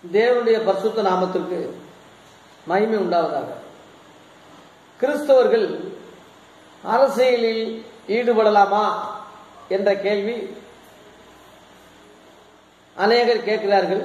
தேவனுடைய பரிசுத்த நாமத்திற்கு மகிமை உண்டாவதாக கிறிஸ்தவர்கள் அரசியலில் ஈடுபடலாமா என்ற கேள்வி அநேகர் கேட்கிறார்கள்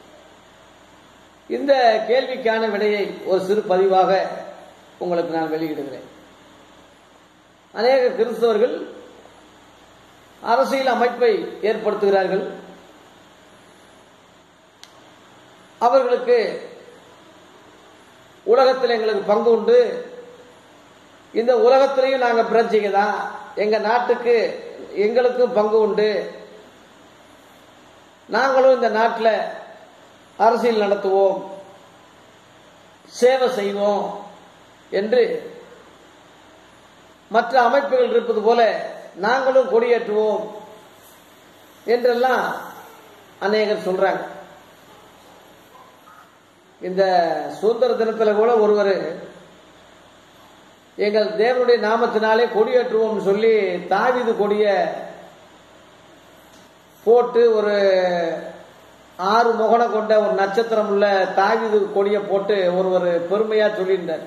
இந்த கேள்விக்கான விடையை ஒரு சிறு பதிவாக உங்களுக்கு நான் வெளியிடுகிறேன் அநேக கிறிஸ்தவர்கள் அரசியல் அமைப்பை ஏற்படுத்துகிறார்கள் அவர்களுக்கு உலகத்தில் எங்களுக்கு பங்கு உண்டு இந்த உலகத்திலையும் நாங்கள் பிரச்சிக்க தான் எங்க நாட்டுக்கு எங்களுக்கும் பங்கு உண்டு நாங்களும் இந்த நாட்டில் அரசியல் நடத்துவோம் சேவை செய்வோம் என்று மற்ற அமைப்புகள் இருப்பது போல நாங்களும் கொடியேற்றுவோம் என்றெல்லாம் அநேகர் சொல்றாங்க இந்த சுதந்திர தினத்தில் கூட ஒருவர் எங்கள் தேவனுடைய நாமத்தினாலே கொடியேற்றுவோம் சொல்லி தாவிது கொடிய போட்டு ஒரு ஆறு முகனை கொண்ட ஒரு நட்சத்திரம் உள்ள தாவிது கொடிய போட்டு ஒருவர் பெருமையா சொல்லியிருந்தார்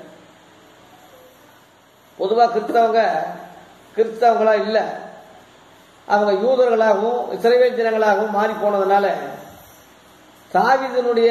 பொதுவா கிறிஸ்தவங்க கிறிஸ்தவங்களா இல்ல அவங்க யூதர்களாகவும் இஸ்ரேல் ஜனங்களாகவும் மாறி போனதுனால தாவிதனுடைய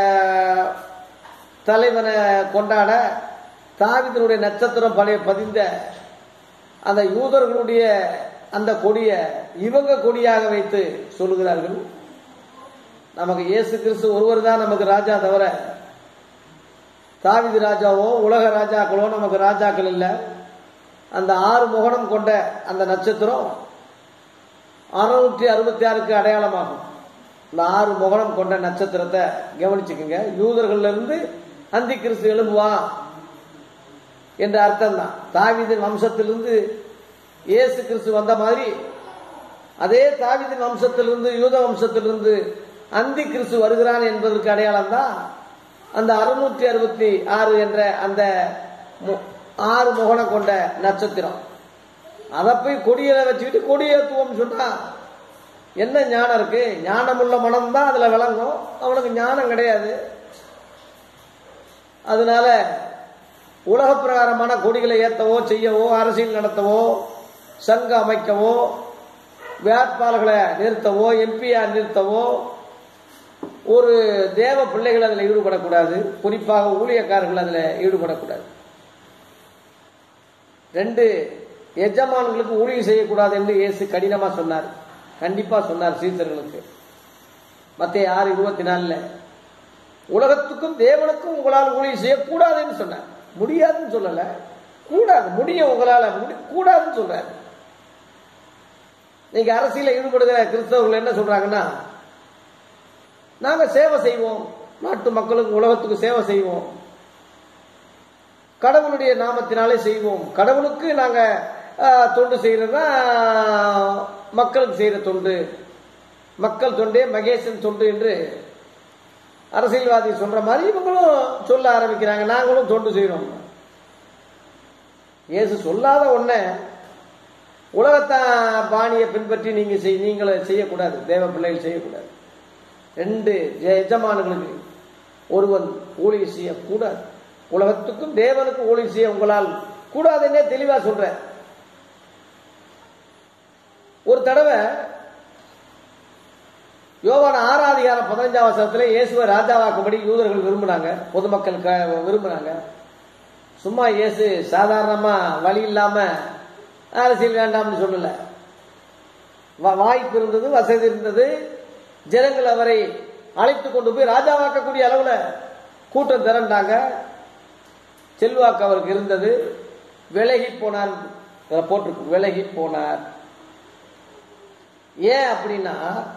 தலைவனை கொண்டாட தாவிதனுடைய நட்சத்திரம் பழைய பதிந்த அந்த யூதர்களுடைய அந்த கொடிய இவங்க கொடியாக வைத்து சொல்லுகிறார்கள் நமக்கு இயேசு கிறிஸ்து ஒருவர் தான் நமக்கு ராஜா தவிர தாவிது ராஜாவோ உலக ராஜாக்களோ நமக்கு ராஜாக்கள் இல்லை அந்த ஆறு முகனம் கொண்ட அந்த நட்சத்திரம் அறுநூற்றி அறுபத்தி ஆறுக்கு அடையாளமாகும் இந்த ஆறு முகனம் கொண்ட நட்சத்திரத்தை கவனிச்சுக்கோங்க யூதர்கள்ல இருந்து அந்தி கிறிஸ்து எழும்புவான் என்ற அர்த்தம் தான் தாவிதின் வம்சத்திலிருந்து இயேசு கிறிஸ்து வந்த மாதிரி அதே தாவிதின் வம்சத்திலிருந்து யூத வம்சத்திலிருந்து அந்தி கிறிஸ்து வருகிறான் என்பதற்கு அடையாளம் தான் அந்த அறுநூற்றி அறுபத்தி ஆறு என்ற அந்த ஆறு முகனம் கொண்ட நட்சத்திரம் அதை போய் கொடியில வச்சுக்கிட்டு கொடியேற்றுவோம் சொன்னா என்ன ஞானம் இருக்கு ஞானமுள்ள மனம் தான் அதுல விளங்கும் அவனுக்கு ஞானம் கிடையாது அதனால உலக பிரகாரமான கொடிகளை ஏற்றவோ செய்யவோ அரசியல் நடத்தவோ சங்கம் அமைக்கவோ வேட்பாளர்களை நிறுத்தவோ எம்பியா நிறுத்தவோ ஒரு தேவ பிள்ளைகள் அதில் ஈடுபடக்கூடாது குறிப்பாக ஊழியக்காரர்கள் அதில் ஈடுபடக்கூடாது ரெண்டு எஜமான்களுக்கு ஊழியம் செய்யக்கூடாது என்று இயேசு கடினமா சொன்னார் கண்டிப்பா சொன்னார் சீசர்களுக்கு மத்திய ஆறு இருபத்தி நாலுல உலகத்துக்கும் தேவனுக்கும் உங்களால் ஊழியம் செய்யக்கூடாதுன்னு சொன்னார் முடியாதுன்னு சொல்லல கூடாது முடியும் உங்களால கூடாதுன்னு சொல்றாரு நீங்க அரசியல ஈடுபடுகிற கிறிஸ்தவர்கள் என்ன சொல்றாங்கன்னா நாங்க சேவை செய்வோம் நாட்டு மக்களுக்கு உலகத்துக்கு சேவை செய்வோம் கடவுளுடைய நாமத்தினாலே செய்வோம் கடவுளுக்கு நாங்க தொண்டு செய்யறதுனா மக்களுக்கு செய்யற தொண்டு மக்கள் தொண்டே மகேசன் தொண்டு என்று அரசியல்வாதி சொல்ற மாதிரி இவங்களும் சொல்ல ஆரம்பிக்கிறாங்க நாங்களும் தொண்டு செய்யறோம் இயேசு சொல்லாத ஒன்ன உலகத்தான் பாணியை பின்பற்றி நீங்க செய் நீங்கள செய்யக்கூடாது தேவ பிள்ளைகள் செய்யக்கூடாது ரெண்டு எஜமானுகளுக்கு ஒருவன் ஊழிய செய்யக்கூடாது உலகத்துக்கும் தேவனுக்கும் ஊழிய செய்ய உங்களால் கூடாதுன்னே தெளிவா சொல்ற ஒரு தடவை யோவான ஆறாதிகாரம் பதினஞ்சாம் வருஷத்துல இயேசுவை ராஜாவாக்கும்படி யூதர்கள் விரும்பினாங்க பொதுமக்கள் விரும்பினாங்க சும்மா இயேசு சாதாரணமா வழி இல்லாம அரசியல் வேண்டாம்னு சொல்லல வாய்ப்பு இருந்தது வசதி இருந்தது ஜனங்கள் அவரை அழைத்து கொண்டு போய் ராஜாவாக்கக்கூடிய அளவுல கூட்டம் திரண்டாங்க செல்வாக்கு அவருக்கு இருந்தது விலகி போனார் போட்டிருக்கு விலகி போனார் ஏன் அப்படின்னா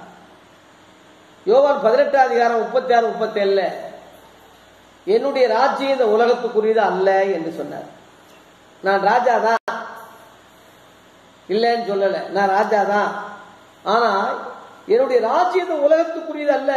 யோவான் பதினெட்டாம் அதிகாரம் முப்பத்தி ஆறு முப்பத்தி ஏழுல என்னுடைய ராஜ்யம் இந்த உலகத்துக்குரியது அல்ல என்று சொன்னார் நான் ராஜா தான் இல்லைன்னு சொல்லல நான் ராஜா தான் ஆனா என்னுடைய ராஜ்யம் இந்த உலகத்துக்குரியது அல்ல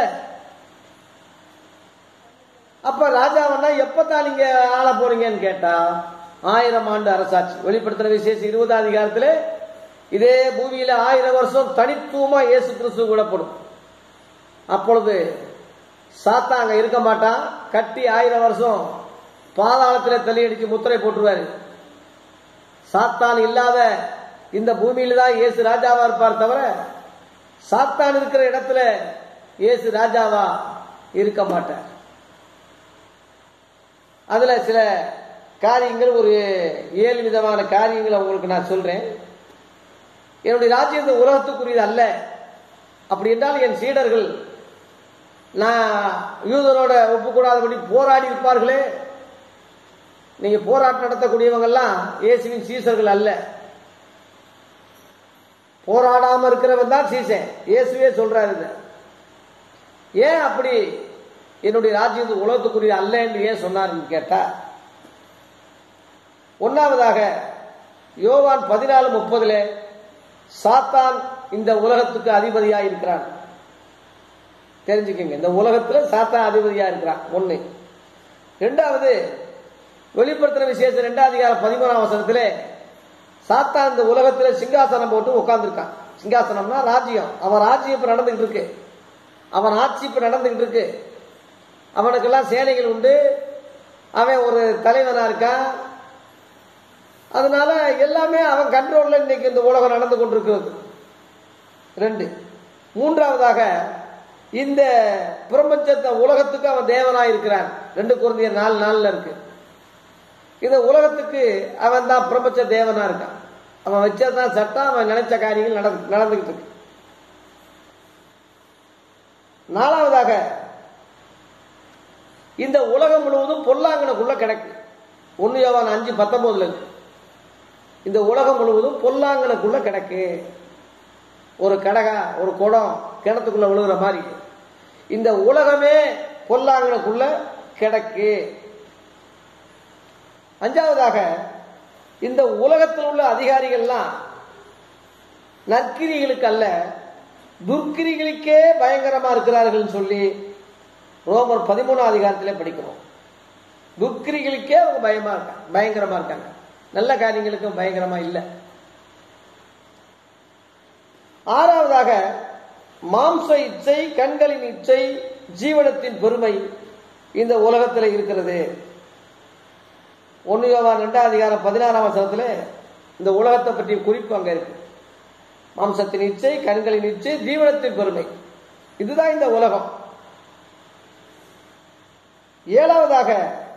அப்ப ராஜாவன்னா எப்பதான் நீங்க ஆள போறீங்கன்னு கேட்டா ஆயிரம் ஆண்டு அரசாட்சி வெளிப்படுத்துற விசேஷம் இருபதாம் அதிகாரத்துல இதே பூமியில ஆயிரம் வருஷம் தனித்துவமா இயேசு கிறிஸ்து விடப்படும் அப்பொழுது சாத்தா அங்க இருக்க மாட்டான் கட்டி ஆயிரம் வருஷம் பாதாளத்துல தள்ளி அடிச்சு முத்திரை போட்டுருவாரு சாத்தான் இல்லாத இந்த பூமியில தான் இயேசு ராஜாவா இருப்பார் தவிர சாத்தான் இருக்கிற இடத்துல இயேசு ராஜாவா இருக்க மாட்டார் அதுல சில காரியங்கள் ஒரு ஏழு விதமான காரியங்களை உங்களுக்கு நான் சொல்றேன் என்னுடைய ராஜ்யம் இந்த உலகத்துக்குரியது அல்ல அப்படி என்றால் என் சீடர்கள் நான் யூதரோட ஒப்புக்கூடாதபடி போராடி இருப்பார்களே நீங்க போராட்டம் நடத்தக்கூடியவங்க எல்லாம் இயேசுவின் சீசர்கள் அல்ல போராடாம இருக்கிறவன் தான் சீசன் இயேசுவே சொல்றாரு இத. ஏன் அப்படி என்னுடைய ராஜ்யம் உலகத்துக்குரிய அல்ல என்று ஏன் சொன்னார்னு கேட்டா ஒன்னாவதாக யோவான் பதினாலு முப்பதுல சாத்தான் இந்த உலகத்துக்கு அதிபதியா இருக்கிறான் தெரிஞ்சுக்கங்க இந்த உலகத்துல சாத்தான் அதிபதியா இருக்கிறான் ஒண்ணு ரெண்டாவது வெளிப்படுத்துற விசேஷம் ரெண்டாவது அதிகாரம் பதிமூணாம் வசனத்திலே சாத்தான் இந்த உலகத்துல சிங்காசனம் போட்டு உட்கார்ந்துருக்கான் சிங்காசனம்னா ராஜ்யம் அவன் ராஜ்யம் இப்ப நடந்துகிட்டு இருக்கு அவன் ஆட்சி இப்ப நடந்துகிட்டு இருக்கு அவனுக்கெல்லாம் சேனைகள் உண்டு அவன் ஒரு தலைவனா இருக்கான் அதனால எல்லாமே அவன் கண்ட்ரோல்ல இன்னைக்கு இந்த உலகம் நடந்து கொண்டிருக்கிறது ரெண்டு மூன்றாவதாக இந்த பிரபஞ்சத்தை உலகத்துக்கு அவன் தேவனாய் இருக்கிறான் ரெண்டு குழந்தைய நாலு நாள்ல இருக்கு இந்த உலகத்துக்கு அவன் தான் பிரபஞ்ச தேவனா இருக்கான் அவன் வச்சதான் சட்டம் அவன் நினைச்ச காரியங்கள் நடந்து நடந்துகிட்டு இருக்கு நாலாவதாக இந்த உலகம் முழுவதும் பொல்லாங்கனுக்குள்ள கிடக்கு ஒன்னு யோவான் அஞ்சு பத்தொன்பதுல இருக்கு இந்த உலகம் முழுவதும் பொல்லாங்கனுக்குள்ள கிடக்கு ஒரு கடகா ஒரு குடம் கிணத்துக்குள்ள விழுகிற மாதிரி இந்த உலகமே பொல்லாங்கனுக்குள்ள கிடக்கு அஞ்சாவதாக இந்த உலகத்தில் உள்ள அதிகாரிகள்லாம் நற்கிரிகளுக்கு அல்ல துர்க்கிரிகளுக்கே பயங்கரமா இருக்கிறார்கள் சொல்லி ரோமர் பதிமூணாம் அதிகாரத்திலே படிக்கிறோம் துர்க்கிரிகளுக்கே அவங்க பயமா இருக்காங்க பயங்கரமா இருக்காங்க நல்ல காரியங்களுக்கும் பயங்கரமா இல்லை ஆறாவதாக மாம்ச இச்சை கண்களின் இச்சை ஜீவனத்தின் பெருமை இந்த உலகத்தில் இருக்கிறது ஒன்னு யோவான் ரெண்டாம் அதிகாரம் பதினாறாம் வசனத்துல இந்த உலகத்தை பற்றி குறிப்பு அங்க இருக்கு மாம்சத்தின் இச்சை கண்களின் இச்சை ஜீவனத்தின் பெருமை இதுதான் இந்த உலகம் ஏழாவதாக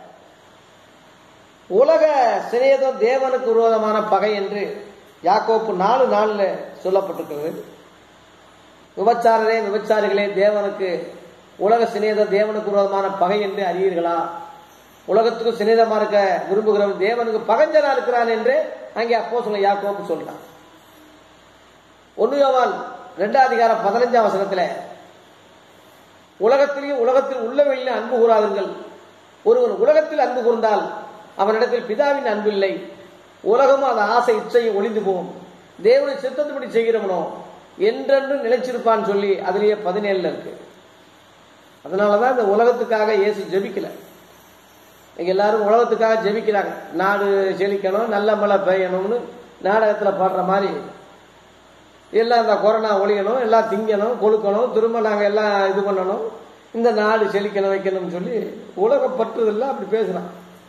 உலக சிநேதம் தேவனுக்கு விரோதமான பகை என்று யாக்கோப்பு நாலு நாள்ல சொல்லப்பட்டிருக்கிறது விபச்சாரரே விபச்சாரிகளே தேவனுக்கு உலக சிநேதம் தேவனுக்கு விரோதமான பகை என்று அறியீர்களா உலகத்துக்கு சிநேதமா இருக்க விரும்புகிறவன் தேவனுக்கு பகஞ்சனா இருக்கிறான் என்று அங்கே அப்போ சொல்ல யாக்கோப்பு சொல்றான் ஒன்னு யோவான் ரெண்டாம் அதிகாரம் பதினஞ்சாம் வசனத்துல உலகத்திலேயும் உலகத்தில் உள்ளவெளியில் அன்பு கூறாதுங்கள் ஒருவன் உலகத்தில் அன்பு கூர்ந்தால் அவனிடத்தில் பிதாவின் அன்பு இல்லை உலகமும் அந்த ஆசை இச்சையும் ஒளிந்து போகும் தேவனை சித்தத்துப்படி செய்கிறவனோ என்றென்று நிலைச்சிருப்பான்னு சொல்லி அதுலயே பதினேழுல இருக்கு அதனாலதான் இந்த உலகத்துக்காக இயேசு ஜெபிக்கல இங்க எல்லாரும் உலகத்துக்காக ஜெபிக்கிறாங்க நாடு செழிக்கணும் நல்ல மழை பெய்யணும்னு நாடகத்துல பாடுற மாதிரி எல்லாம் இந்த கொரோனா ஒழியணும் எல்லாம் திங்கணும் கொழுக்கணும் திரும்ப நாங்கள் எல்லாம் இது பண்ணணும் இந்த நாடு செழிக்கணும் வைக்கணும்னு சொல்லி உலக பற்றுதெல்லாம் அப்படி பேசுறான்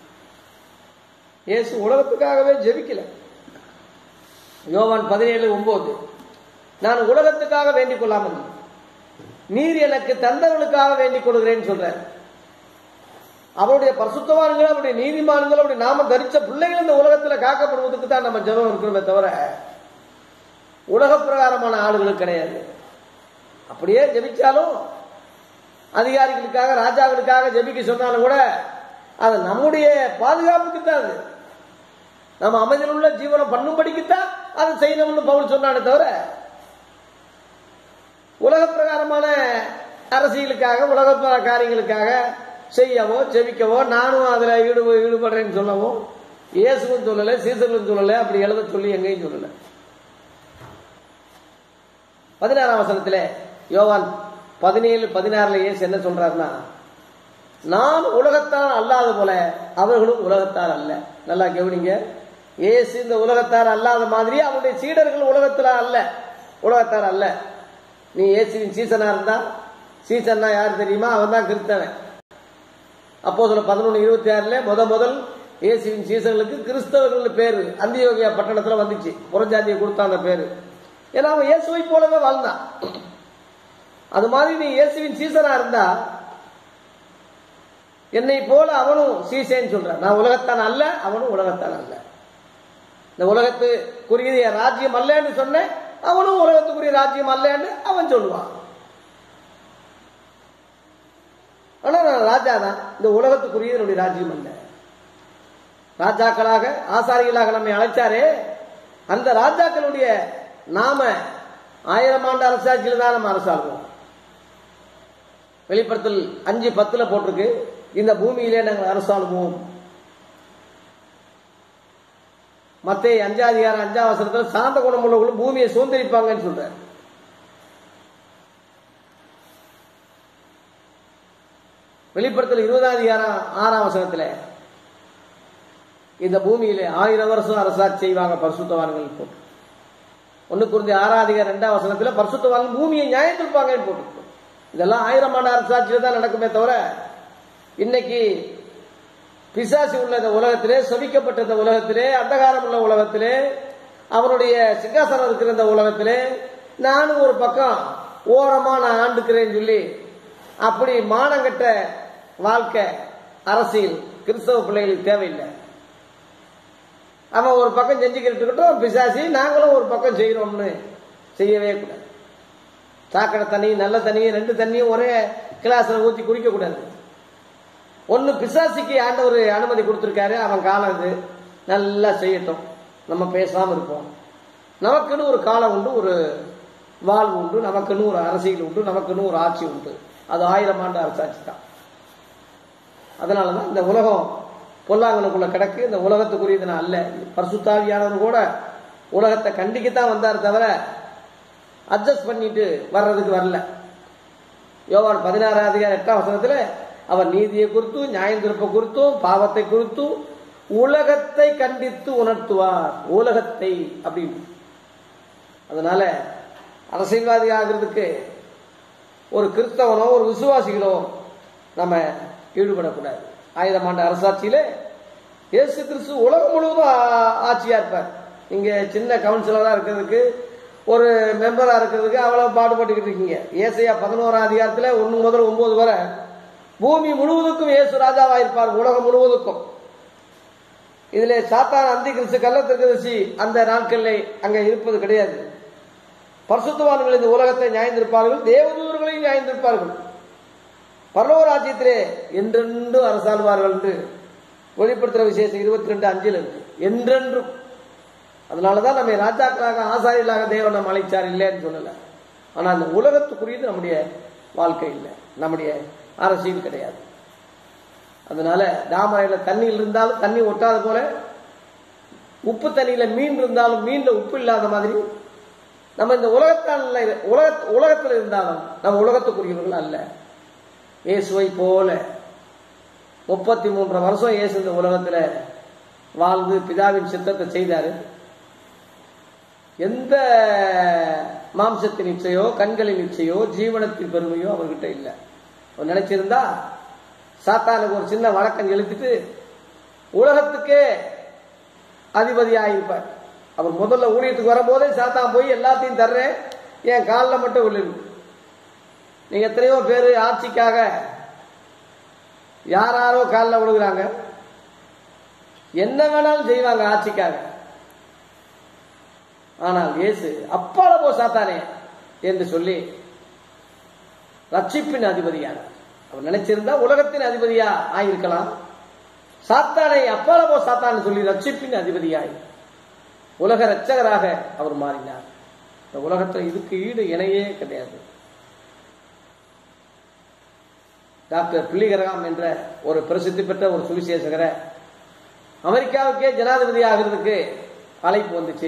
இயேசு உலகத்துக்காகவே ஜெபிக்கல யோவான் பதினேழு ஒன்பது நான் உலகத்துக்காக வேண்டிக் கொள்ளாமல் நீர் எனக்கு தந்தவர்களுக்காக வேண்டிக் கொள்கிறேன்னு சொல்றார் அவருடைய பரிசுத்தவான்கள் அவருடைய நீதிமான்கள் அவருடைய நாம தரிச்ச பிள்ளைகள் இந்த உலகத்துல காக்கப்படுவதற்கு தான் நம்ம ஜெபம் இருக்கிறோமே தவிர உலக பிரகாரமான ஆளுகளுக்கு கிடையாது அப்படியே ஜெபிச்சாலும் அதிகாரிகளுக்காக ராஜாக்களுக்காக ஜெபிக்க சொன்னாலும் கூட அது நம்முடைய பாதுகாப்புக்கு தான் அது நம்ம அமைதியில் உள்ள ஜீவனம் பண்ணும்படிக்குத்தான் அதை செய்யணும்னு பவுல் சொன்னானே தவிர உலக பிரகாரமான அரசியலுக்காக உலக பிர- காரியங்களுக்காக செய்யவோ ஜெபிக்கவோ நானும் அதுல ஈடு ஈடுபடுறேன்னு சொல்லவோ இயேசுவும் சொல்லல சீசர்களும் சொல்லல அப்படி எழுத சொல்லி எங்கேயும் சொல்லல பதினாறாம் வசனத்துல யோவான் பதினேழு பதினாறுல இயேசு என்ன சொல்றாருன்னா நான் உலகத்தார் அல்லாத போல அவர்களும் உலகத்தார் அல்ல நல்லா கவனிங்க இயேசு இந்த உலகத்தார் அல்லாத மாதிரி அவருடைய சீடர்கள் உலகத்துல அல்ல உலகத்தார் அல்ல நீ இயேசுவின் சீசனா இருந்தா சீசன்னா யார் தெரியுமா அவன் தான் கிறிஸ்தவன் அப்போ சொல்ல பதினொன்று இருபத்தி ஆறுல முத முதல் இயேசுவின் சீசர்களுக்கு கிறிஸ்தவர்கள் பேரு அந்தியோகியா பட்டணத்துல வந்துச்சு புறஜாதியை கொடுத்தான் அந்த பேரு ஏன்னா அவன் இயேசுவை போலவே வாழ்ந்தான் அது மாதிரி நீ இயேசுவின் சீசனா இருந்தா என்னை போல அவனும் சீசேன்னு சொல்றான் நான் உலகத்தான் அல்ல அவனும் உலகத்தான் அல்ல இந்த உலகத்துக்குரியது என் ராஜ்யம் அல்லன்னு சொன்னேன் அவனும் உலகத்துக்குரிய ராஜ்யம் அல்லன்னு அவன் சொல்லுவான் ஆனா நான் ராஜா தான் இந்த உலகத்துக்குரிய என்னுடைய ராஜ்யம் அல்ல ராஜாக்களாக ஆசாரிகளாக நம்மை அழைச்சாரே அந்த ராஜாக்களுடைய நாம ஆயிரம் ஆண்டு அரசாட்சியில் தான் நம்ம அரசாடுவோம் வெளிப்படுத்தல் அஞ்சு பத்துல போட்டிருக்கு இந்த பூமியிலே நாங்கள் அரசாளுவோம் மத்திய அஞ்சாதிகாரம் அஞ்சாம் வசனத்தில் சாந்த குணமுள்ளவர்களும் பூமியை சுதந்திரிப்பாங்கன்னு சொல்றாரு வெளிப்படுத்தல் இருபதாம் அதிகாரம் ஆறாம் வசனத்தில் இந்த பூமியிலே ஆயிரம் வருஷம் அரசாட்சி செய்வாங்க பரிசுத்தவான்கள் போட்டு ஒன்னு குறிஞ்சி ஆறாம் அதிகாரம் ரெண்டாம் வசனத்தில் பரிசுத்தவான்கள் பூமியை நியாயத்திருப்பாங்கன்னு போட்டு இதெல்லாம் ஆயிரம் ஆண்டு அரசாட்சியில் தான் நடக்குமே தவிர இன்னைக்கு பிசாசி உள்ள இந்த உலகத்திலே சபிக்கப்பட்ட இந்த உலகத்திலே அந்தகாரம் உள்ள உலகத்திலே அவனுடைய சிங்காசனம் இருக்கிற இந்த உலகத்திலே நானும் ஒரு பக்கம் ஓரமா நான் ஆண்டுக்கிறேன்னு சொல்லி அப்படி மானங்கட்ட வாழ்க்கை அரசியல் கிறிஸ்தவ பிள்ளைகளுக்கு தேவையில்லை அவன் ஒரு பக்கம் செஞ்சுக்கிட்டு இருக்கட்டும் பிசாசி நாங்களும் ஒரு பக்கம் செய்யறோம்னு செய்யவே கூடாது சாக்கடை தண்ணி நல்ல தண்ணி ரெண்டு தண்ணியும் ஒரே கிளாஸ்ல ஊற்றி குடிக்க கூடாது ஒன்னு பிசாசிக்கு ஆண்டவர் அனுமதி கொடுத்திருக்காரு அவன் காலம் இது நல்லா செய்யட்டும் நம்ம பேசாம இருப்போம் நமக்குன்னு ஒரு காலம் உண்டு ஒரு வாழ்வு உண்டு நமக்குன்னு ஒரு அரசியல் உண்டு நமக்குன்னு ஒரு ஆட்சி உண்டு அது ஆயிரம் ஆண்டு அரசாட்சி தான் அதனாலதான் இந்த உலகம் பொல்லாங்கனுக்குள்ள கிடக்கு இந்த உலகத்துக்குரியது நான் அல்ல பரிசுத்தாவியானவர் கூட உலகத்தை கண்டிக்கத்தான் வந்தார் தவிர அட்ஜஸ்ட் பண்ணிட்டு வர்றதுக்கு வரல யோவான் பதினாறாம் அதிகாரம் எட்டாம் வசனத்துல அவர் நீதியை குறித்தும் நியாயம் திருப்ப குறித்தும் பாவத்தை குறித்தும் உலகத்தை கண்டித்து உணர்த்துவார் உலகத்தை அப்படின்னு அதனால அரசியல்வாதி ஆகிறதுக்கு ஒரு கிறிஸ்தவனோ ஒரு விசுவாசிகளோ நம்ம ஈடுபடக்கூடாது ஆயிரம் ஆண்டு அரசாட்சியில இயேசு கிறிஸ்து உலகம் முழுவதும் ஆ- ஆட்சியா இருப்பார் இங்க சின்ன கவுன்சிலரா இருக்கிறதுக்கு ஒரு மெம்பரா இருக்கிறதுக்கு அவ்வளவு பாடுபட்டுக்கிட்டு இருக்கீங்க ஏசையா பதினோராம் அதிகாரத்துல ஒண்ணு முதல் ஒன்பது வரை பூமி முழுவதுக்கும் இயேசு ராஜாவா இருப்பார் உலகம் முழுவதுக்கும் இதுல சாத்தான் அந்தி கிறிஸ்து கள்ளத்திற்கதர்சி அந்த நாட்களில் அங்க இருப்பது கிடையாது பரிசுத்தவான்கள் இந்த உலகத்தை நியாயந்திருப்பார்கள் தேவதூதர்களையும் நியாயந்திருப்பார்கள் பரலோக ராஜ்யத்திலே என்றென்றும் அரசாழ்வார்கள் என்று வெளிப்படுத்துற விசேஷம் இருபத்தி ரெண்டு அஞ்சில் இருக்கு என்றென்றும் அதனாலதான் நம்ம ராஜாக்களாக ஆசாரியர்களாக தேவன் நம்ம அழைச்சார் இல்லைன்னு சொல்லல ஆனா அந்த உலகத்துக்குரியது நம்முடைய வாழ்க்கை இல்லை நம்முடைய அரசியல் கிடையாது அதனால தாமரையில தண்ணீர் இருந்தாலும் தண்ணி ஒட்டாத போல உப்பு தண்ணியில மீன் இருந்தாலும் மீன்ல உப்பு இல்லாத மாதிரி நம்ம இந்த உலகத்தால் உலக உலகத்தில் இருந்தாலும் நம்ம உலகத்துக்குரியவர்கள் அல்ல இயேசுவை போல முப்பத்தி மூன்றரை வருஷம் இயேசு இந்த உலகத்துல வாழ்ந்து பிதாவின் சித்தத்தை செய்தாரு எந்த மாம்சத்தின் இச்சையோ கண்களின் இச்சையோ ஜீவனத்தின் பெருமையோ அவர்கிட்ட இல்லை அவர் நினைச்சிருந்தா சாத்தானுக்கு ஒரு சின்ன வழக்கம் எழுதிட்டு உலகத்துக்கே அதிபதியாயிருப்பார் அவர் முதல்ல ஊழியத்துக்கு வரும்போதே சாத்தான் போய் எல்லாத்தையும் தர்றேன் என் காலில் மட்டும் விழுது நீங்க எத்தனையோ பேர் ஆட்சிக்காக யாராரோ காலில் விழுகிறாங்க என்ன வேணாலும் செய்வாங்க ஆட்சிக்காக ஆனால் இயேசு அப்பால போ சாத்தானே என்று சொல்லி ரட்சிப்பின் அதிபதியானார் அவர் நினைச்சிருந்தா உலகத்தின் அதிபதியா ஆயிருக்கலாம் சாத்தானை அப்பால போ சாத்தான்னு சொல்லி ரட்சிப்பின் அதிபதியாய் உலக ரட்சகராக அவர் மாறினார் இந்த உலகத்தில் இதுக்கு ஈடு இணையே கிடையாது டாக்டர் பிள்ளிகரகாம் என்ற ஒரு பிரசித்தி பெற்ற ஒரு சுவிசேஷகரை அமெரிக்காவுக்கே ஜனாதிபதி ஆகிறதுக்கு அழைப்பு வந்துச்சு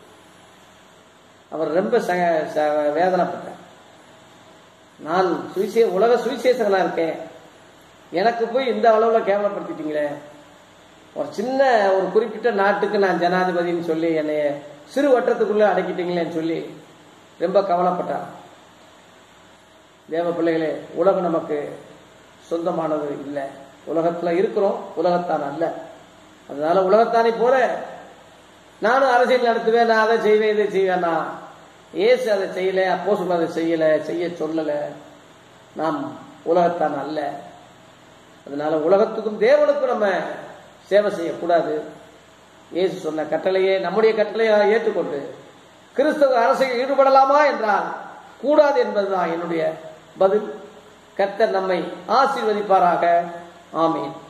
அவர் ரொம்ப ச- ச- வேதனைப்பட்டார் நான் சுவிசே உலக சுவிசேஷகனா இருக்கேன் எனக்கு போய் இந்த அளவில் கேவலப்படுத்திட்டீங்களே ஒரு சின்ன ஒரு குறிப்பிட்ட நாட்டுக்கு நான் ஜனாதிபதின்னு சொல்லி என்னைய சிறு வட்டத்துக்குள்ள அடக்கிட்டீங்களேன்னு சொல்லி ரொம்ப கவலைப்பட்டார் தேவ பிள்ளைகளே உலகம் நமக்கு சொந்தமானது இல்லை உலகத்துல இருக்கிறோம் உலகத்தான் அல்ல அதனால உலகத்தானை போல நானும் அரசியல் நடத்துவேன் நான் அதை செய்வேன் இதை செய்வேன் நான் ஏசு அதை செய்யல அப்போ அதை செய்யல செய்ய சொல்லல நாம் உலகத்தான் அல்ல அதனால உலகத்துக்கும் தேவனுக்கும் நம்ம சேவை செய்யக்கூடாது இயேசு சொன்ன கட்டளையே நம்முடைய கட்டளையை ஏற்றுக்கொண்டு கிறிஸ்தவ அரசியல் ஈடுபடலாமா என்றால் கூடாது என்பதுதான் என்னுடைய பதில் கர்த்தர் நம்மை ஆசீர்வதிப்பாராக ஆமீன்